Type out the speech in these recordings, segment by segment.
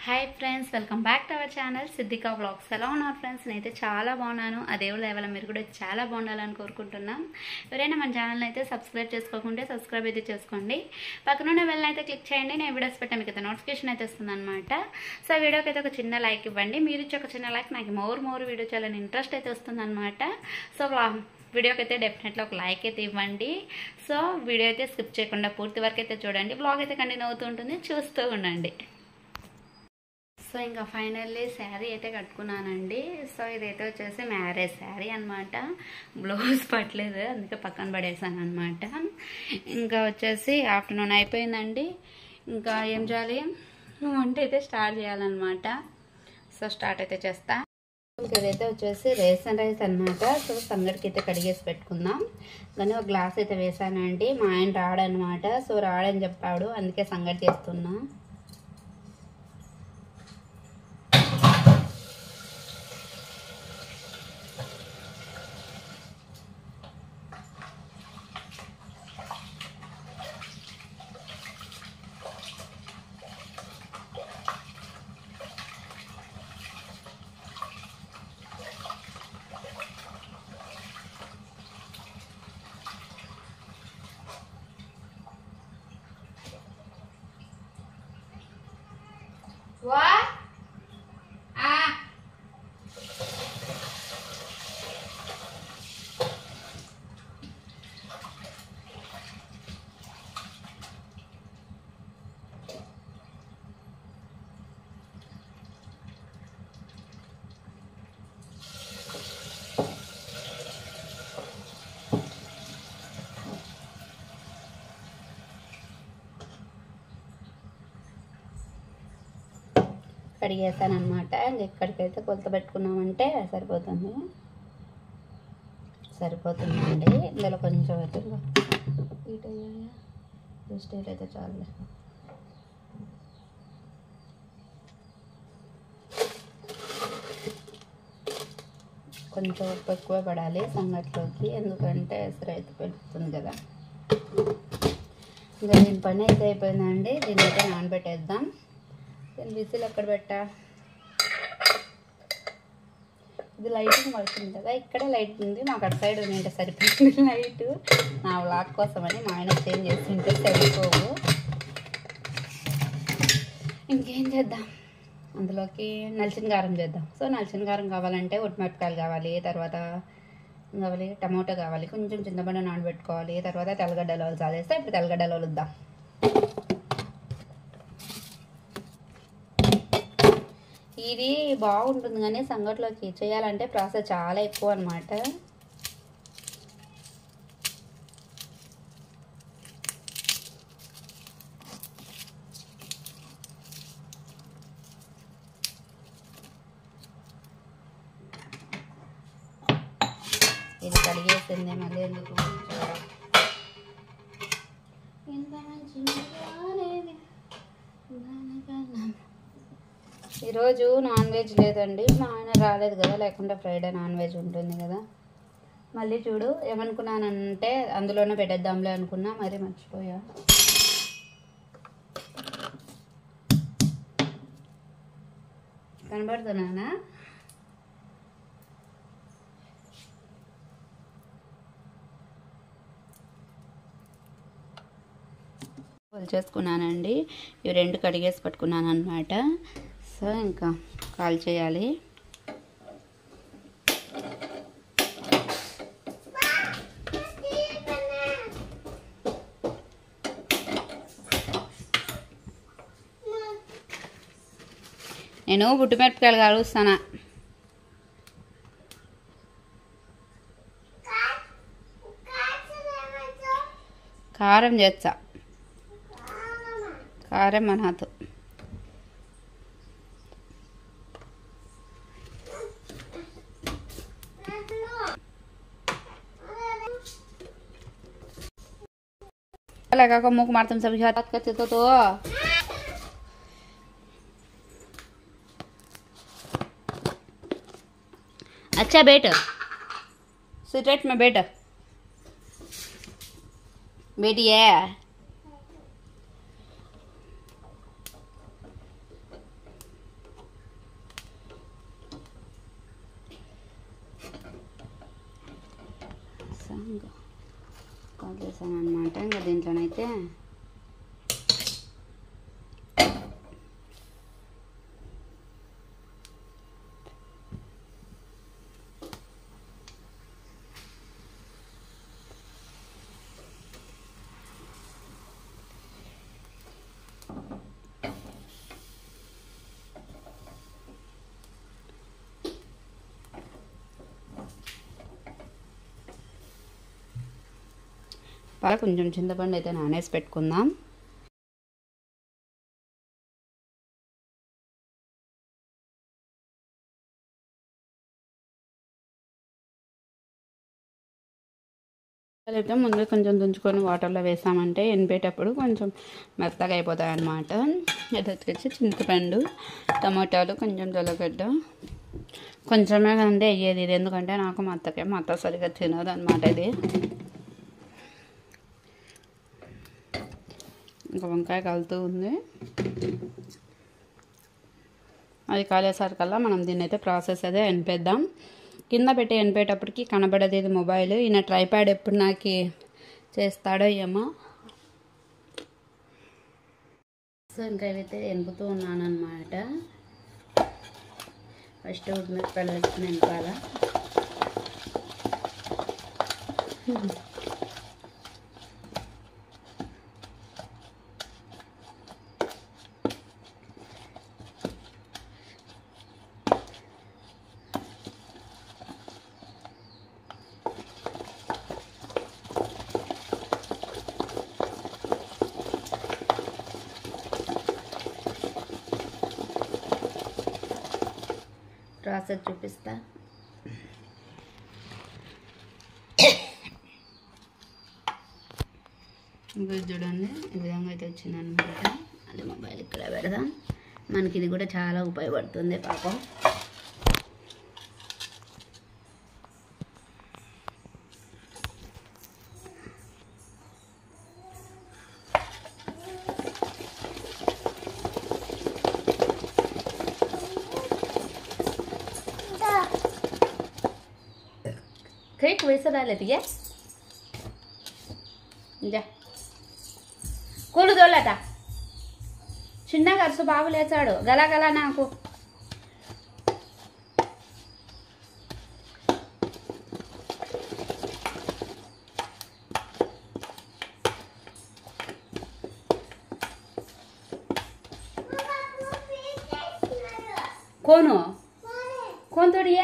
Hi friends welcome back to our channel Siddhika blogs ఎలా ఉన్నారు friends నేనైతే చాలా బాగున్నాను ఆ దేవుళ్ళ లెవెల్ మీరు కూడా చాలా బాగుండాలని కోరుకుంటున్నాం ఎవరైనా మన ఛానల్ని అయితే సబ్స్క్రైబ్ చేసుకోకుంటే సబ్స్క్రైబ్ అయితే చేసుకోండి పక్కనున్న వెళ్ళని అయితే క్లిక్ చేయండి నేను వీడియోస్ పెట్టా మీకు అయితే నోటిఫికేషన్ అయితే వస్తుంది అనమాట సో ఆ వీడియోకి అయితే ఒక చిన్న లైక్ ఇవ్వండి మీరు ఇచ్చే ఒక చిన్న లైక్ నాకు మోర్ మోర్ వీడియో చాలా ఇంట్రెస్ట్ అయితే వస్తుంది అనమాట సో వీడియోకి అయితే డెఫినెట్గా ఒక లైక్ అయితే ఇవ్వండి సో వీడియో అయితే స్కిప్ చేయకుండా పూర్తి వరకు అయితే చూడండి బ్లాగ్ అయితే కంటిన్యూ అవుతూ ఉంటుంది చూస్తూ ఉండండి సో ఇంకా ఫైనల్లీ శారీ అయితే కట్టుకున్నానండి సో ఇదైతే వచ్చేసి మ్యారేజ్ శారీ అనమాట బ్లౌజ్ పట్టలేదు అందుకే పక్కన పడేసాను అనమాట ఇంకా వచ్చేసి ఆఫ్టర్నూన్ అయిపోయిందండి ఇంకా ఏం చేయాలి వంట అయితే స్టార్ట్ చేయాలన్నమాట సో స్టార్ట్ అయితే చేస్తా ఇంకా ఇదైతే వచ్చేసి రేషన్ రైస్ అనమాట సో సంగడికి అయితే కడిగేసి పెట్టుకుందాం కానీ ఒక గ్లాస్ అయితే వేసానండి మా ఆయన రాడనమాట సో రాడని చెప్పాడు అందుకే సంగటి చేస్తున్నా What? Ah. కడిగేసాను అనమాట ఎక్కడికైతే కొలత పెట్టుకున్నామంటే సరిపోతుంది సరిపోతుందండి ఇందులో కొంచెం అయితే హీట్ అయ్యాయా జస్ట్ హీట్ అయితే చాలు కొంచెం ఉప్పు ఎక్కువ పడాలి సంగట్లోకి ఎందుకంటే ఎసరు అయితే పెడుతుంది కదా ఇంకా దీని పని అయితే అయిపోయిందండి దీన్ని అయితే నానబెట్టేద్దాం నేను విసిల్ ఎక్కడ పెట్టా ఇది లైటింగ్ పడుతుంది కదా ఇక్కడే లైట్ ఉంది మాకు అటు సైడ్ ఉంటే సరిపోతుంది లైట్ నా వ్లాగ్ కోసమని మా ఆయన చేంజ్ చేస్తుంటే సరిపోవు ఇంకేం చేద్దాం అందులోకి నలిచిన కారం చేద్దాం సో నలిచిన కారం కావాలంటే ఉట్మిరపకాయలు కావాలి తర్వాత కావాలి టమాటో కావాలి కొంచెం చింతపండు నానబెట్టుకోవాలి తర్వాత తెల్లగడ్డలు చాలేస్తే ఇప్పుడు తెల్లగడ్డలు వలుద్దాం ఇది బాగుంటుంది కానీ సంగట్లోకి చేయాలంటే ప్రాసెస్ చాలా ఎక్కువ అనమాట ఇది కడిగేసింది మళ్ళీ ఎందుకు ఇంత మంచి ఈరోజు నాన్ వెజ్ లేదండి మా ఆయన రాలేదు కదా లేకుంటే ఫ్రైడే నాన్ వెజ్ ఉంటుంది కదా మళ్ళీ చూడు ఏమనుకున్నానంటే అందులోనే పెట్టేద్దాంలే అనుకున్నా మరి మర్చిపోయా కనబడుతున్నానా చేసుకున్నానండి ఇవి రెండు కడిగేసి పట్టుకున్నాను అనమాట సో ఇంకా కాల్ చేయాలి నేను బుట్టిమిరపకాయలు కలుస్తానా కారం చేస్తా కారం మనాతో लगा को मुख मारतम सभी हाथ करते तो तो अच्छा बेट सिटरेट में बेट बेटी है వేసాను అనమాట ఇంకా దీంట్లోనైతే బాగా కొంచెం చింతపండు అయితే నానేసి పెట్టుకుందాం అయితే ముందు కొంచెం తుంచుకొని వాటర్లో వేసామంటే ఎనిపేటప్పుడు కొంచెం మెత్తగా అయిపోతాయి అన్నమాట ఇది వచ్చేసి చింతపండు టమాటాలు కొంచెం జల్లగడ్డ కొంచెమే కంటే అయ్యేది ఇది ఎందుకంటే నాకు మా అత్తకే మా అత్త సరిగ్గా తినదు అనమాట ఇది ఇంకా వంకాయ కలుతూ ఉంది అది కాలేసరికల్లా మనం దీన్ని అయితే ప్రాసెస్ అదే ఎనిపేద్దాం కింద పెట్టి ఎనిపేటప్పటికి కనబడేది ఇది మొబైల్ ఈయన ట్రైప్యాడ్ ఎప్పుడు నాకు చేస్తాడో ఏమో సో ఇంకా ఇవైతే ఎనుపుతూ ఉన్నాను అనమాట ఫస్ట్ ఉడిమిరపకాయలు వేసుకుని ఎనపాల ప్రాసెస్ చూపిస్తా ఇంకా ఇది చూడండి ఈ విధంగా అయితే వచ్చింది అనమాట అది మొబైల్ ఇక్కడ పెడదాం మనకి ఇది కూడా చాలా ఉపయోగపడుతుంది పాపం కేక్ వేసి రాలేదు ఏ जा కూలు దోలట చిన్న ఖర్చు బాబు లేచాడు గలా గలా నాకు కోను కోన్ తోడియా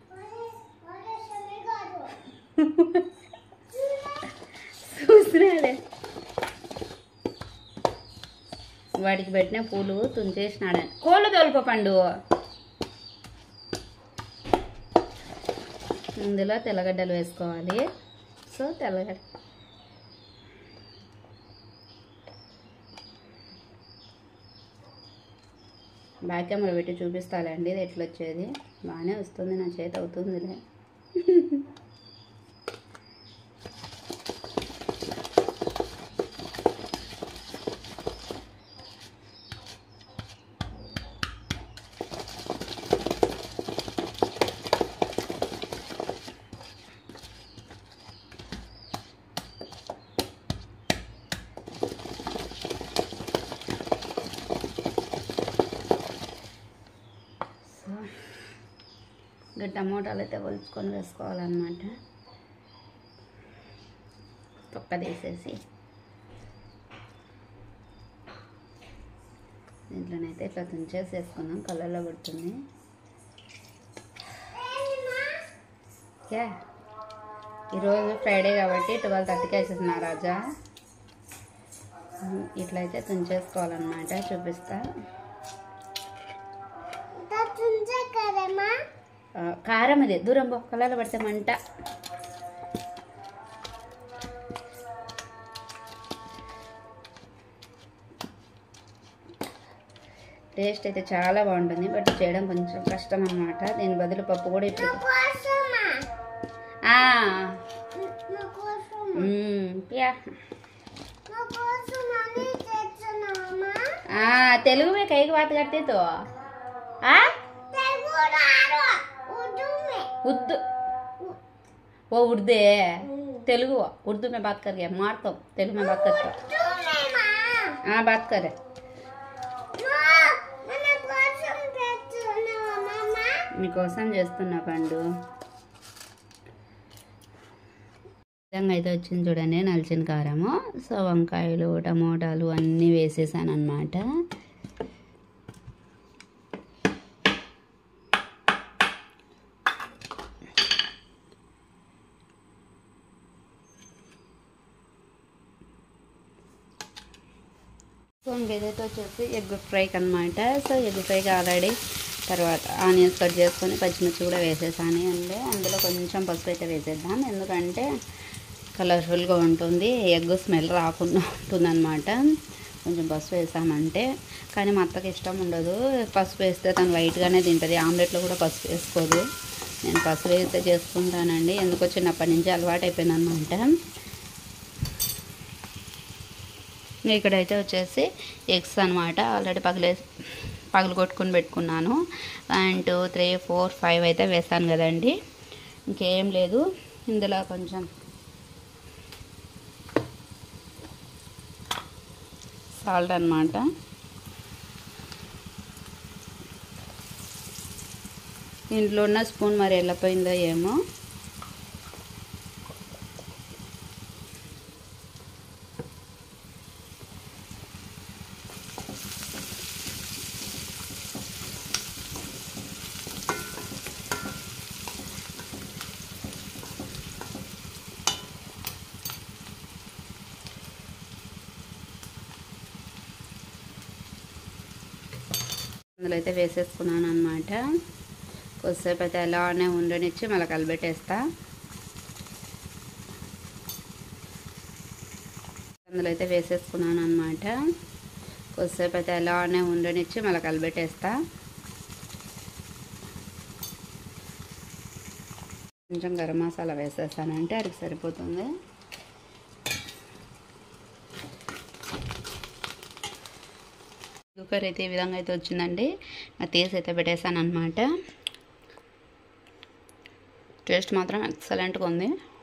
చూసినాడే వాడికి పెట్టిన పూలు తుంచేసినాడు కోళ్ళు తోలుకో పండు ఇందులో తెల్లగడ్డలు వేసుకోవాలి సో తెల్లగడ్డ బ్యాక్ కెమెరా పెట్టి చూపిస్తాలండి ఇది ఎట్లా వచ్చేది బాగానే వస్తుంది నా చేతి అవుతుందిలే సో ఇంకా టమోటాలు అయితే ఒలుచుకొని వేసుకోవాలన్నమాట తొక్క తీసేసి దీంట్లోనైతే ఇట్లా తుంచేసి వేసుకుందాం కలర్లో పడుతుంది యా ఈరోజు ఫ్రైడే కాబట్టి ట్వెల్వ్ థర్టీకి వేసేసిన రాజా ఇట్లయితే తుంచేసుకోవాలన్నమాట చూపిస్తా ఆ, కారం అది దూరం పో కలర్లో పడితే మంట టేస్ట్ అయితే చాలా బాగుంటుంది బట్ చేయడం కొంచెం కష్టం అన్నమాట దీని బదులు పప్పు కూడా ఇప్పుడు ఆ, మ్మ్, యా. ఆ, తెలుగు में कई बात करते तो आ उर्दू वो उर्दू है तेलुगु उर्दू में बात कर गया मार तो तेलुगु में बात करता हाँ बात करे మీకోసం చేస్తున్నా పండు విధంగా అయితే వచ్చింది చూడండి నలిచిన కారము సో వంకాయలు టమోటాలు అన్నీ వేసేసాను అనమాట సో ఇంకేదైతే వచ్చేసి ఎగ్ ఫ్రైకి అనమాట సో ఎగ్ ఫ్రైకి ఆల్రెడీ తర్వాత ఆనియన్స్ కట్ చేసుకొని పచ్చిమిర్చి కూడా వేసేసాను అండి అందులో కొంచెం పసుపు అయితే వేసేద్దాం ఎందుకంటే కలర్ఫుల్గా ఉంటుంది ఎగ్ స్మెల్ రాకుండా ఉంటుందన్నమాట కొంచెం పసుపు వేసామంటే కానీ మా అత్తకి ఇష్టం ఉండదు పసుపు వేస్తే తను వైట్గానే తింటుంది ఆమ్లెట్లో కూడా పసుపు వేసుకోదు నేను పసుపు వేస్తే చేసుకుంటానండి ఎందుకో చిన్నప్పటి నుంచి అలవాటు అయిపోయింది అనమాట ఇక్కడైతే వచ్చేసి ఎగ్స్ అనమాట ఆల్రెడీ పగిలే పగలు కొట్టుకుని పెట్టుకున్నాను one two three four five అయితే వేసాను కదండి ఇంకేం లేదు ఇందులో కొంచెం సాల్ట్ అనమాట దీంట్లో ఉన్న స్పూన్ మరి వెళ్ళిపోయిందో ఏమో అందులో అయితే వేసేసుకున్నాను అనమాట కొద్దిసేపు అయితే అలానే ఉండనిచ్చి మళ్ళీ కలిపెట్టేస్తా అందులో అయితే వేసేసుకున్నాను అనమాట కొద్దిసేపు అయితే అలానే ఉండనిచ్చి మళ్ళీ కలిపెట్టేస్తా కొంచెం గరం మసాలా వేసేస్తానంటే అది సరిపోతుంది కుక్కర్ అయితే ఈ విధంగా అయితే వచ్చిందండి అది తీసి అయితే పెట్టేశాను అనమాట టేస్ట్ మాత్రం ఎక్సలెంట్గా ఉంది